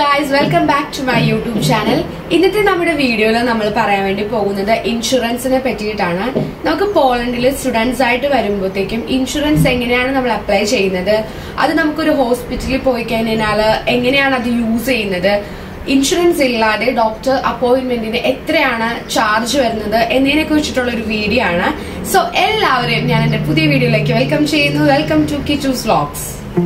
guys welcome back to my YouTube channel ഇന്നത്തെ നമ്മുടെ വീഡിയോയിൽ നമ്മൾ പറയാൻ വേണ്ടി പോകുന്നത് ഇൻഷുറൻസിനെ പറ്റിയിട്ടാണ് നമുക്ക് പോളണ്ടിൽ സ്റ്റുഡൻസ് ആയിട്ട് വരുമ്പോഴത്തേക്കും ഇൻഷുറൻസ് എങ്ങനെയാണ് നമ്മൾ അപ്ലൈ ചെയ്യുന്നത് അത് നമുക്കൊരു ഹോസ്പിറ്റലിൽ പോയി കഴിഞ്ഞാൽ എങ്ങനെയാണ് അത് യൂസ് ചെയ്യുന്നത് ഇൻഷുറൻസ് ഇല്ലാതെ ഡോക്ടർ അപ്പോയിന്റ്മെന്റിന് എത്രയാണ് ചാർജ് വരുന്നത് എന്നതിനെ കുറിച്ചിട്ടുള്ള ഒരു വീഡിയോ ആണ് സോ എല്ലാവരെയും ഞാൻ എന്റെ പുതിയ വീഡിയോയിലേക്ക് വെൽക്കം ചെയ്യുന്നു വെൽക്കം ടു കിച്ചൂസ് വ്ലോഗ്സ്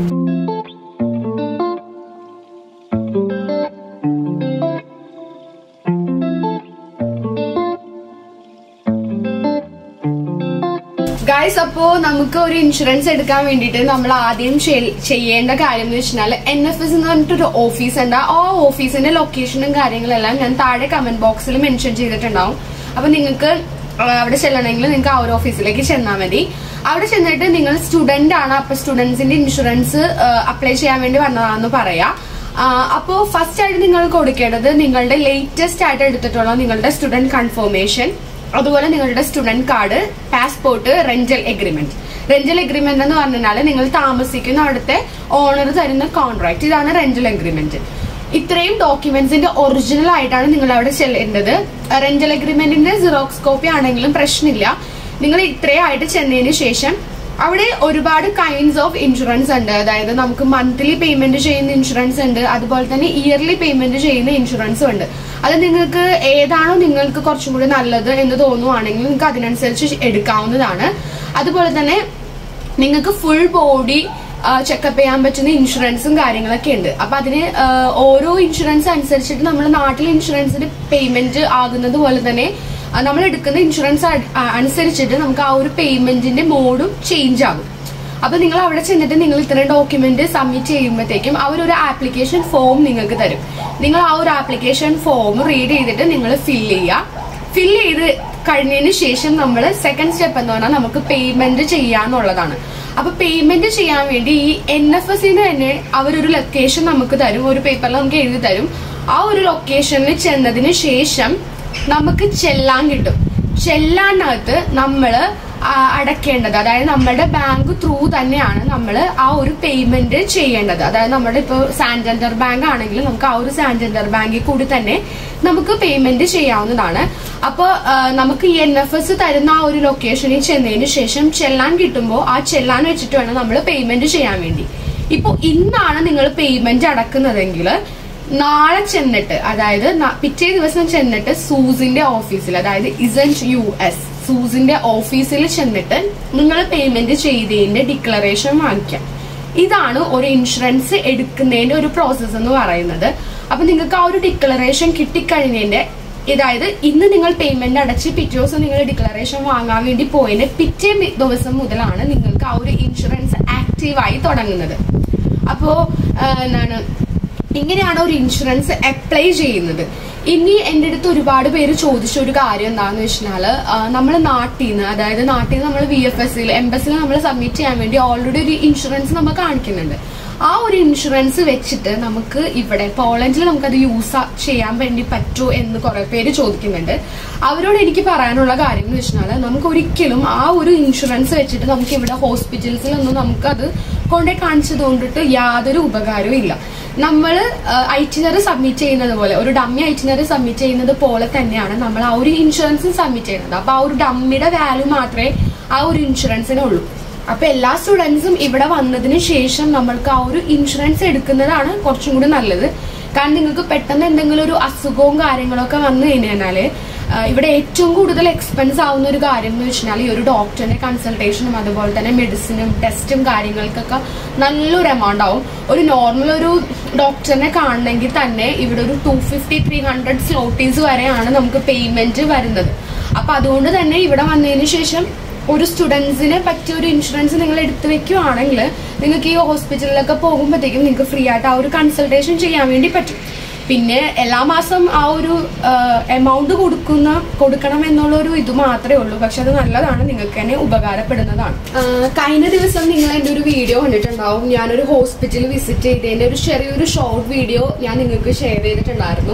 ഗൈസ് അപ്പോ നമുക്ക് ഒരു ഇൻഷുറൻസ് എടുക്കാൻ വേണ്ടിയിട്ട് നമ്മൾ ആദ്യം ചെയ്- ചെയ്യേണ്ട കാര്യം എന്ന് വെച്ചാൽ എൻ എഫ് എസ് എന്ന് പറഞ്ഞിട്ടൊരു ഓഫീസ് ഉണ്ട് ആ ഓഫീസിന്റെ ലൊക്കേഷനും കാര്യങ്ങളെല്ലാം ഞാൻ താഴെ കമന്റ് ബോക്സിൽ മെൻഷൻ ചെയ്തിട്ടുണ്ടാവും അപ്പൊ നിങ്ങൾക്ക് അവിടെ ചെല്ലണമെങ്കിൽ നിങ്ങൾക്ക് ആ ഒരു ഓഫീസിലേക്ക് ചെന്നാൽ മതി അവിടെ ചെന്നിട്ട് നിങ്ങൾ സ്റ്റുഡന്റ് ആണ് അപ്പൊ സ്റ്റുഡൻസിന്റെ ഇൻഷുറൻസ് അപ്ലൈ ചെയ്യാൻ വേണ്ടി വന്നതാണെന്ന് പറയാം അപ്പോൾ ഫസ്റ്റ് ആയിട്ട് നിങ്ങൾ കൊടുക്കേണ്ടത് നിങ്ങളുടെ ലേറ്റസ്റ്റ് ആയിട്ട് എടുത്തിട്ടുള്ള നിങ്ങളുടെ സ്റ്റുഡന്റ് കൺഫർമേഷൻ അതുപോലെ നിങ്ങളുടെ student card passport rental agreement rental agreement എന്ന് പറഞ്ഞാൽ നിങ്ങൾ താമസിക്കുന്ന അവിടുത്തെ ഓണർ തരുന്ന കോൺട്രാക്ട് ഇതാണ് റെന്റൽ എഗ്രിമെന്റ് ഇത്രയും ഡോക്യുമെന്റ്സിന്റെ ഒറിജിനൽ ആയിട്ടാണ് നിങ്ങൾ അവിടെ ചെല്ലേണ്ടത് റെന്റൽ എഗ്രിമെന്റിന്റെ സിറോക്സ് കോപ്പി ആണെങ്കിലും പ്രശ്നമില്ല നിങ്ങൾ ഇത്രയും ആയിട്ട് ചെന്നതിന് ശേഷം അവിടെ ഒരുപാട് കൈൻഡ്സ് ഓഫ് ഇൻഷുറൻസ് ഉണ്ട് അതായത് നമുക്ക് മന്ത്ലി പേയ്മെന്റ് ചെയ്യുന്ന ഇൻഷുറൻസ് ഉണ്ട് അതുപോലെ തന്നെ ഇയർലി പേയ്മെന്റ് ചെയ്യുന്ന ഇൻഷുറൻസും ഉണ്ട് അത് നിങ്ങൾക്ക് ഏതാണോ നിങ്ങൾക്ക് കുറച്ചും കൂടി നല്ലത് എന്ന് തോന്നുവാണെങ്കിൽ നിങ്ങൾക്ക് അതിനനുസരിച്ച് എടുക്കാവുന്നതാണ് അതുപോലെ തന്നെ നിങ്ങൾക്ക് ഫുൾ ബോഡി ചെക്കപ്പ് ചെയ്യാൻ പറ്റുന്ന ഇൻഷുറൻസും കാര്യങ്ങളൊക്കെ ഉണ്ട് അപ്പൊ അതിന് ആ, ഓരോ ഇൻഷുറൻസ് അനുസരിച്ചിട്ട് നമ്മുടെ നാട്ടിലെ ഇൻഷുറൻസിന് പേയ്മെന്റ് ആകുന്നത് പോലെ തന്നെ ആ, നമ്മൾ എടുക്കുന്ന ഇൻഷുറൻസ് അ- ആ, അനുസരിച്ചിട്ട് നമുക്ക് ആ ഒരു പേയ്മെന്റിന്റെ മോഡും ചേഞ്ച് ആകും അപ്പൊ നിങ്ങൾ അവിടെ ചെന്നിട്ട് നിങ്ങൾ ഇത്രയും ഡോക്യുമെന്റ് സബ്മിറ്റ് ചെയ്യുമ്പോഴത്തേക്കും അവരൊരു ആപ്ലിക്കേഷൻ ഫോം നിങ്ങൾക്ക് തരും നിങ്ങൾ ആ ഒരു ആപ്ലിക്കേഷൻ ഫോം റീഡ് ചെയ്തിട്ട് നിങ്ങൾ ഫില്ല് ചെയ്യുക ഫില്ല് ചെയ്ത് കഴിഞ്ഞതിന് ശേഷം നമ്മൾ സെക്കൻഡ് സ്റ്റെപ്പ് എന്ന് പറഞ്ഞാൽ നമുക്ക് പേയ്മെന്റ് ചെയ്യാന്നുള്ളതാണ് അപ്പൊ പേയ്മെന്റ് ചെയ്യാൻ വേണ്ടി ഈ എൻ എഫ് എസിന് തന്നെ അവരൊരു ലൊക്കേഷൻ നമുക്ക് തരും ഒരു പേപ്പറിൽ നമുക്ക് എഴുതി തരും ആ ഒരു ലൊക്കേഷനിൽ ചെന്നതിന് ശേഷം നമുക്ക് ചെല്ലാൻ കിട്ടും ചെല്ലാനകത്ത് നമ്മള് ആ, അടയ്ക്കേണ്ടത് അതായത് നമ്മുടെ ബാങ്ക് ത്രൂ തന്നെയാണ് നമ്മൾ ആ ഒരു പേയ്മെന്റ് ചെയ്യേണ്ടത് അതായത് നമ്മുടെ ഇപ്പോൾ സാൻഡൻഡർ ബാങ്ക് ആണെങ്കിൽ നമുക്ക് ആ ഒരു സാൻഡൻഡർ ബാങ്കിൽ കൂടി തന്നെ നമുക്ക് പേയ്മെന്റ് ചെയ്യാവുന്നതാണ് അപ്പോൾ നമുക്ക് എൻ എഫ് എസ് തരുന്ന ആ ഒരു ലൊക്കേഷനിൽ ചെന്നതിന് ശേഷം ചെല്ലാൻ കിട്ടുമ്പോൾ ആ ചെല്ലാൻ വെച്ചിട്ട് വേണം നമ്മൾ പേയ്മെന്റ് ചെയ്യാൻ വേണ്ടി ഇപ്പോൾ ഇന്നാണ് നിങ്ങൾ പേയ്മെന്റ് അടക്കുന്നതെങ്കിൽ നാളെ ചെന്നിട്ട് അതായത് ന- പിറ്റേ ദിവസം ചെന്നിട്ട് സൂസിന്റെ ഓഫീസിൽ അതായത് ഇസന്റ് യു എസ് സൂസിന്റെ ഓഫീസിൽ ചെന്നിട്ട് നിങ്ങൾ പേയ്മെന്റ് ചെയ്തതിന്റെ ഡിക്ലറേഷൻ വാങ്ങിക്കാം ഇതാണ് ഒരു ഇൻഷുറൻസ് എടുക്കുന്നതിന്റെ ഒരു പ്രോസസ്സ് എന്ന് പറയുന്നത് അപ്പൊ നിങ്ങൾക്ക് ആ ഒരു ഡിക്ലറേഷൻ കിട്ടിക്കഴിഞ്ഞതിന്റെ ഇതായത് ഇന്ന് നിങ്ങൾ പേയ്മെന്റ് അടച്ച് പിറ്റേ ദിവസം നിങ്ങൾ ഡിക്ലറേഷൻ വാങ്ങാൻ വേണ്ടി പോയതിന്റെ പിറ്റേ മി- ദിവസം മുതലാണ് നിങ്ങൾക്ക് ആ ഒരു ഇൻഷുറൻസ് ആക്റ്റീവായി തുടങ്ങുന്നത് അപ്പോ ആ, എന്താണ് ഇങ്ങനെയാണ് ഒരു ഇൻഷുറൻസ് അപ്ലൈ ചെയ്യുന്നത് ഇനി എൻ്റെ അടുത്ത് ഒരുപാട് പേര് ചോദിച്ച ഒരു കാര്യം എന്താണെന്ന് വെച്ചാൽ നമ്മൾ നാട്ടിൽ നിന്ന് അതായത് നാട്ടിൽ നിന്ന് നമ്മൾ വി എഫ് എസ് എംബസിൽ നമ്മൾ സബ്മിറ്റ് ചെയ്യാൻ വേണ്ടി ഓൾറെഡി ഒരു ഇൻഷുറൻസ് നമ്മൾ കാണിക്കുന്നുണ്ട് ആ ഒരു ഇൻഷുറൻസ് വെച്ചിട്ട് നമുക്ക് ഇവിടെ പോളണ്ടിൽ നമുക്കത് യൂസ് ചെയ്യാൻ വേണ്ടി പറ്റുമോ എന്ന് കുറെ പേര് ചോദിക്കുന്നുണ്ട് അവരോട് എനിക്ക് പറയാനുള്ള കാര്യം എന്ന് വെച്ചാൽ നമുക്ക് ഒരിക്കലും ആ ഒരു ഇൻഷുറൻസ് വെച്ചിട്ട് നമുക്ക് ഇവിടെ ഹോസ്പിറ്റൽസിലൊന്നും നമുക്കത് കൊണ്ടുപോയി കാണിച്ചത് കൊണ്ടിട്ട് യാതൊരു ഉപകാരവും ഇല്ല നമ്മൾ ഐറ്റിനറി സബ്മിറ്റ് ചെയ്യുന്നത് പോലെ ഒരു ഡമ്മി ഐറ്റിനറി സബ്മിറ്റ് ചെയ്യുന്നത് പോലെ തന്നെയാണ് നമ്മൾ ആ ഒരു ഇൻഷുറൻസ് സബ്മിറ്റ് ചെയ്യുന്നത് അപ്പൊ ആ ഒരു ഡമ്മിയുടെ വാല്യൂ മാത്രമേ ആ ഒരു ഇൻഷുറൻസിന് ഉള്ളൂ അപ്പൊ എല്ലാ സ്റ്റുഡൻസും ഇവിടെ വന്നതിന് ശേഷം നമ്മൾക്ക് ആ ഒരു ഇൻഷുറൻസ് എടുക്കുന്നതാണ് കുറച്ചും കൂടി നല്ലത് കാരണം നിങ്ങൾക്ക് പെട്ടെന്ന് എന്തെങ്കിലും ഒരു അസുഖവും കാര്യങ്ങളൊക്കെ വന്നു കഴിഞ്ഞാല് ആ, ഇവിടെ ഏറ്റവും കൂടുതൽ എക്സ്പെൻസ് ആവുന്ന ഒരു കാര്യം എന്ന് വെച്ചാൽ ഈ ഒരു ഡോക്ടറിന്റെ കൺസൾട്ടേഷനും അതുപോലെ തന്നെ മെഡിസിനും ടെസ്റ്റും കാര്യങ്ങൾക്കൊക്കെ നല്ലൊരു എമൗണ്ട് ആവും ഒരു നോർമൽ ഒരു ഡോക്ടറിനെ കാണണമെങ്കിൽ തന്നെ ഇവിടെ ഒരു two fifty three hundred zlotys വരെയാണ് നമുക്ക് പേയ്മെന്റ് വരുന്നത് അപ്പൊ അതുകൊണ്ട് തന്നെ ഇവിടെ വന്നതിന് ശേഷം ഒരു സ്റ്റുഡൻസിന് പറ്റിയ ഒരു ഇൻഷുറൻസ് നിങ്ങൾ എടുത്തു വെക്കുവാണെങ്കിൽ നിങ്ങൾക്ക് ഈ ഹോസ്പിറ്റലിലൊക്കെ പോകുമ്പോഴത്തേക്കും നിങ്ങൾക്ക് ഫ്രീ ആയിട്ട് ആ ഒരു കൺസൾട്ടേഷൻ ചെയ്യാൻ വേണ്ടി പറ്റും പിന്നെ എല്ലാ മാസം ആ ഒരു എമൗണ്ട് കൊടുക്കുന്ന കൊടുക്കണം എന്നുള്ള ഒരു ഇത് മാത്രമേ ഉള്ളൂ പക്ഷെ അത് നല്ലതാണ് നിങ്ങൾക്ക് തന്നെ ഉപകാരപ്പെടുന്നതാണ് ആ, കഴിഞ്ഞ ദിവസം നിങ്ങൾ എൻ്റെ ഒരു വീഡിയോ കണ്ടിട്ടുണ്ടാവും ഞാനൊരു ഹോസ്പിറ്റൽ വിസിറ്റ് ചെയ്തതിന്റെ ഒരു ചെറിയൊരു ഷോർട്ട് വീഡിയോ ഞാൻ നിങ്ങൾക്ക് ഷെയർ ചെയ്തിട്ടുണ്ടായിരുന്നു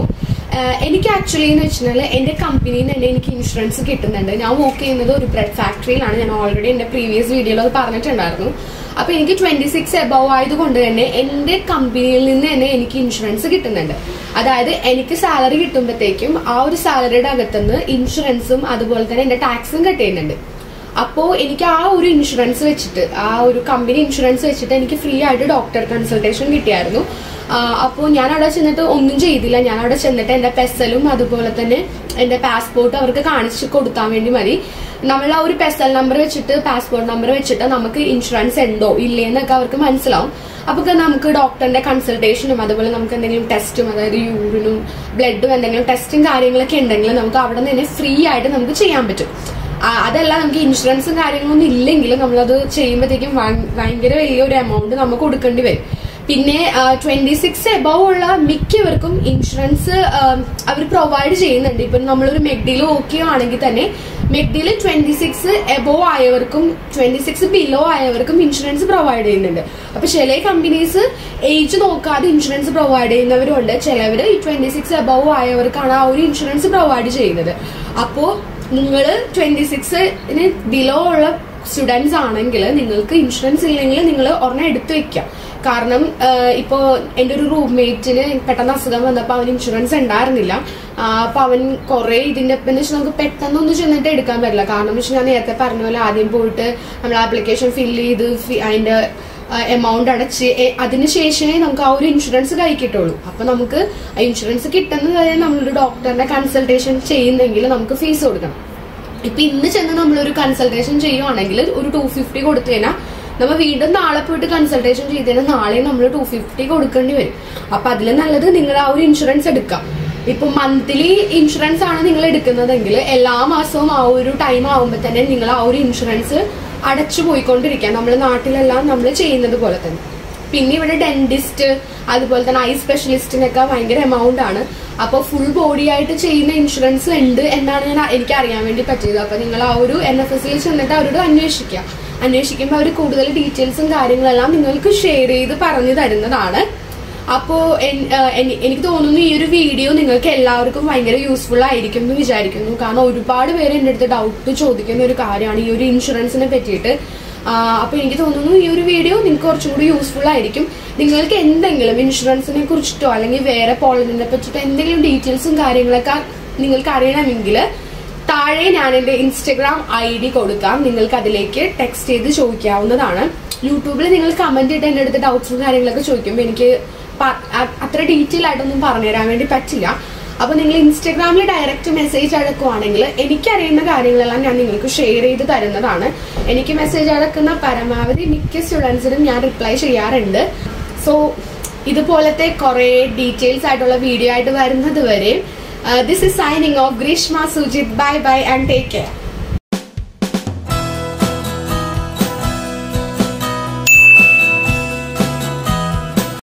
ആഹ് എനിക്ക് ആക്ച്വലി എന്ന് വെച്ചാൽ എന്റെ കമ്പനിയിൽ നിന്ന് തന്നെ എനിക്ക് ഇൻഷുറൻസ് കിട്ടുന്നുണ്ട് ഞാൻ വർക്ക് ചെയ്യുന്നത് ഒരു ബ്രെഡ് ഫാക്ടറിയിലാണ് ഞാൻ ഓൾറെഡി എന്റെ പ്രീവിയസ് വീഡിയോയിൽ അത് പറഞ്ഞിട്ടുണ്ടായിരുന്നു അപ്പൊ എനിക്ക് ട്വന്റി സിക്സ് എബവ് ആയതുകൊണ്ട് തന്നെ എന്റെ കമ്പനിയിൽ നിന്ന് തന്നെ എനിക്ക് ഇൻഷുറൻസ് കിട്ടുന്നുണ്ട് അതായത് എനിക്ക് സാലറി കിട്ടുമ്പോഴത്തേക്കും ആ ഒരു സാലറിയുടെ അകത്തുനിന്ന് ഇൻഷുറൻസും അതുപോലെ തന്നെ എന്റെ ടാക്സും കട്ട് ചെയ്യുന്നുണ്ട് അപ്പോ എനിക്ക് ആ ഒരു ഇൻഷുറൻസ് വെച്ചിട്ട് ആ ഒരു കമ്പനി ഇൻഷുറൻസ് വെച്ചിട്ട് എനിക്ക് ഫ്രീ ആയിട്ട് ഡോക്ടർ കൺസൾട്ടേഷൻ കിട്ടിയായിരുന്നു അപ്പോൾ ഞാൻ അവിടെ ചെന്നിട്ട് ഒന്നും ചെയ്തില്ല ഞാൻ അവിടെ ചെന്നിട്ട് എന്റെ പെസലും അതുപോലെ തന്നെ എന്റെ പാസ്പോർട്ട് അവർക്ക് കാണിച്ചു കൊടുത്താൻ വേണ്ടി മതി നമ്മൾ ആ ഒരു പെസൽ നമ്പർ വെച്ചിട്ട് പാസ്പോർട്ട് നമ്പർ വെച്ചിട്ട് നമുക്ക് ഇൻഷുറൻസ് ഉണ്ടോ ഇല്ലേ എന്നൊക്കെ അവർക്ക് മനസ്സിലാവും അപ്പൊ നമുക്ക് ഡോക്ടറിന്റെ കൺസൾട്ടേഷനും അതുപോലെ നമുക്ക് എന്തെങ്കിലും ടെസ്റ്റും അതായത് യൂറിനും ബ്ലഡും എന്തെങ്കിലും ടെസ്റ്റും കാര്യങ്ങളൊക്കെ ഉണ്ടെങ്കിൽ നമുക്ക് അവിടെ നിന്ന് തന്നെ ഫ്രീ ആയിട്ട് നമുക്ക് ചെയ്യാൻ പറ്റും ആ, അതല്ല നമുക്ക് ഇൻഷുറൻസും കാര്യങ്ങളൊന്നും ഇല്ലെങ്കിൽ നമ്മളത് ചെയ്യുമ്പോഴത്തേക്കും ഭയ- ഭയങ്കര വലിയൊരു എമൗണ്ട് നമുക്ക് കൊടുക്കേണ്ടി വരും പിന്നെ ട്വന്റി സിക്സ് എബവ് ഉള്ള മിക്കവർക്കും ഇൻഷുറൻസ് അവർ പ്രൊവൈഡ് ചെയ്യുന്നുണ്ട് ഇപ്പൊ നമ്മളൊരു മെഗ്ഡിയിൽ ഓക്കെ ആണെങ്കിൽ തന്നെ മെഗ്ഡിയിൽ ട്വന്റി സിക്സ് എബവ് ആയവർക്കും ട്വന്റി സിക്സ് ബിലോ ആയവർക്കും ഇൻഷുറൻസ് പ്രൊവൈഡ് ചെയ്യുന്നുണ്ട് അപ്പൊ ചില കമ്പനീസ് ഏജ് നോക്കാതെ ഇൻഷുറൻസ് പ്രൊവൈഡ് ചെയ്യുന്നവരുണ്ട് ചിലവര് ഈ ട്വന്റി സിക്സ് എബവ് ആയവർക്കാണ് ആ ഒരു ഇൻഷുറൻസ് പ്രൊവൈഡ് ചെയ്യുന്നത് അപ്പോ നിങ്ങൾ ട്വന്റി സിക്സിന് ബിലോ ഉള്ള സ്റ്റുഡൻസ് ആണെങ്കിൽ നിങ്ങൾക്ക് ഇൻഷുറൻസ് ഇല്ലെങ്കിൽ നിങ്ങൾ ഒരെണ്ണം എടുത്തു വെക്കാം കാരണം ആഹ് ഇപ്പോ എന്റെ ഒരു റൂംമേറ്റിന് പെട്ടെന്ന് അസുഖം വന്നപ്പോൾ അവന് ഇൻഷുറൻസ് ഉണ്ടായിരുന്നില്ല ആഹ് അപ്പൊ അവൻ കുറെ ഇതിന്റെ എന്ന് വെച്ചാൽ നമുക്ക് പെട്ടെന്നൊന്നും ചെന്നിട്ട് എടുക്കാൻ പറ്റില്ല കാരണം എന്ന് വെച്ചാൽ ഞാൻ നേരത്തെ പറഞ്ഞ പോലെ ആദ്യം പോയിട്ട് നമ്മൾ ആപ്ലിക്കേഷൻ ഫില്ല് ചെയ്ത് ഫി- അതിന്റെ എമൗണ്ട് അടച്ച് എ- അതിനുശേഷമേ നമുക്ക് ആ ഒരു ഇൻഷുറൻസ് കൈ കിട്ടുള്ളൂ അപ്പൊ നമുക്ക് ആ ഇൻഷുറൻസ് കിട്ടുന്നത് വരെ നമ്മളൊരു ഡോക്ടറിന്റെ കൺസൾട്ടേഷൻ ചെയ്യുന്നെങ്കിൽ നമുക്ക് ഫീസ് കൊടുക്കണം ഇപ്പൊ ഇന്ന് ചെന്ന് നമ്മളൊരു കൺസൾട്ടേഷൻ ചെയ്യുവാണെങ്കിൽ ഒരു ടു ഫിഫ്റ്റി കൊടുത്തു കഴിഞ്ഞാൽ നമ്മൾ വീണ്ടും നാളെ പോയിട്ട് കൺസൾട്ടേഷൻ ചെയ്ത് കഴിഞ്ഞാൽ നാളെ നമ്മൾ ടു ഫിഫ്റ്റി കൊടുക്കേണ്ടി വരും അപ്പൊ അതിൽ നല്ലത് നിങ്ങൾ ആ ഒരു ഇൻഷുറൻസ് എടുക്കാം ഇപ്പൊ മന്ത്ലി ഇൻഷുറൻസ് ആണ് നിങ്ങൾ എടുക്കുന്നതെങ്കിൽ എല്ലാ മാസവും ആ ഒരു ടൈം ആവുമ്പോൾ തന്നെ നിങ്ങൾ ആ ഒരു ഇൻഷുറൻസ് അടച്ചു പോയിക്കൊണ്ടിരിക്കാം നമ്മുടെ നാട്ടിലെല്ലാം നമ്മൾ ചെയ്യുന്നത് പോലെ തന്നെ പിന്നെ ഇവിടെ ഡെന്റിസ്റ്റ് അതുപോലെ തന്നെ ഐ സ്പെഷ്യലിസ്റ്റിനൊക്കെ ഭയങ്കര എമൗണ്ട് ആണ് അപ്പൊ ഫുൾ ബോഡി ആയിട്ട് ചെയ്യുന്ന ഇൻഷുറൻസ് ഉണ്ട് എന്നാണ് ഞാൻ എനിക്ക് അറിയാൻ വേണ്ടി പറ്റിയത് അപ്പൊ നിങ്ങൾ ആ ഒരു എൻ എഫ് എസിൽ ചെന്നിട്ട് അവരോട് അന്വേഷിക്കുക അന്വേഷിക്കുമ്പോൾ അവർ കൂടുതൽ ഡീറ്റെയിൽസും കാര്യങ്ങളെല്ലാം നിങ്ങൾക്ക് ഷെയർ ചെയ്ത് പറഞ്ഞു തരുന്നതാണ് അപ്പോ എൻ- ഏഹ് എനി- എനിക്ക് തോന്നുന്നു ഈ ഒരു വീഡിയോ നിങ്ങൾക്ക് എല്ലാവർക്കും ഭയങ്കര യൂസ്ഫുൾ ആയിരിക്കും എന്ന് വിചാരിക്കുന്നു കാരണം ഒരുപാട് പേര് എൻ്റെ അടുത്ത് ഡൗട്ട് ചോദിക്കുന്ന ഒരു കാര്യമാണ് ഈ ഒരു ഇൻഷുറൻസിനെ പറ്റിയിട്ട് ആ, അപ്പൊ എനിക്ക് തോന്നുന്നു ഈ ഒരു വീഡിയോ നിങ്ങൾക്ക് കുറച്ചും കൂടി യൂസ്ഫുൾ ആയിരിക്കും നിങ്ങൾക്ക് എന്തെങ്കിലും ഇൻഷുറൻസിനെ കുറിച്ചിട്ടോ അല്ലെങ്കിൽ വേറെ പോളിനെ പറ്റിയിട്ടോ എന്തെങ്കിലും ഡീറ്റെയിൽസും കാര്യങ്ങളൊക്കെ നിങ്ങൾക്ക് അറിയണമെങ്കിൽ താഴെ ഞാൻ എൻ്റെ ഇൻസ്റ്റഗ്രാം ഐ ഡി കൊടുക്കാം നിങ്ങൾക്ക് അതിലേക്ക് ടെക്സ്റ്റ് ചെയ്ത് ചോദിക്കാവുന്നതാണ് യൂട്യൂബിൽ നിങ്ങൾ കമന്റ് ഇട്ട് എൻ്റെ അടുത്ത് ഡൗട്ട്സും കാര്യങ്ങളൊക്കെ ചോദിക്കുമ്പോൾ എനിക്ക് പ- അ- അത്ര ഡീറ്റെയിൽ ആയിട്ടൊന്നും പറഞ്ഞുതരാൻ വേണ്ടി പറ്റില്ല അപ്പൊ നിങ്ങൾ ഇൻസ്റ്റഗ്രാമിൽ ഡയറക്റ്റ് മെസ്സേജ് അടക്കുവാണെങ്കിൽ എനിക്കറിയുന്ന കാര്യങ്ങളെല്ലാം ഞാൻ നിങ്ങൾക്ക് ഷെയർ ചെയ്ത് തരുന്നതാണ് എനിക്ക് മെസ്സേജ് അടക്കുന്ന പരമാവധി മിക്ക സ്റ്റുഡൻസിനും ഞാൻ റിപ്ലൈ ചെയ്യാറുണ്ട് സോ ഇതുപോലത്തെ കുറെ ഡീറ്റെയിൽസ് ആയിട്ടുള്ള വീഡിയോ ആയിട്ട് വരുന്നത് വരെ this is signing off Greeshma Sujith bye bye and take care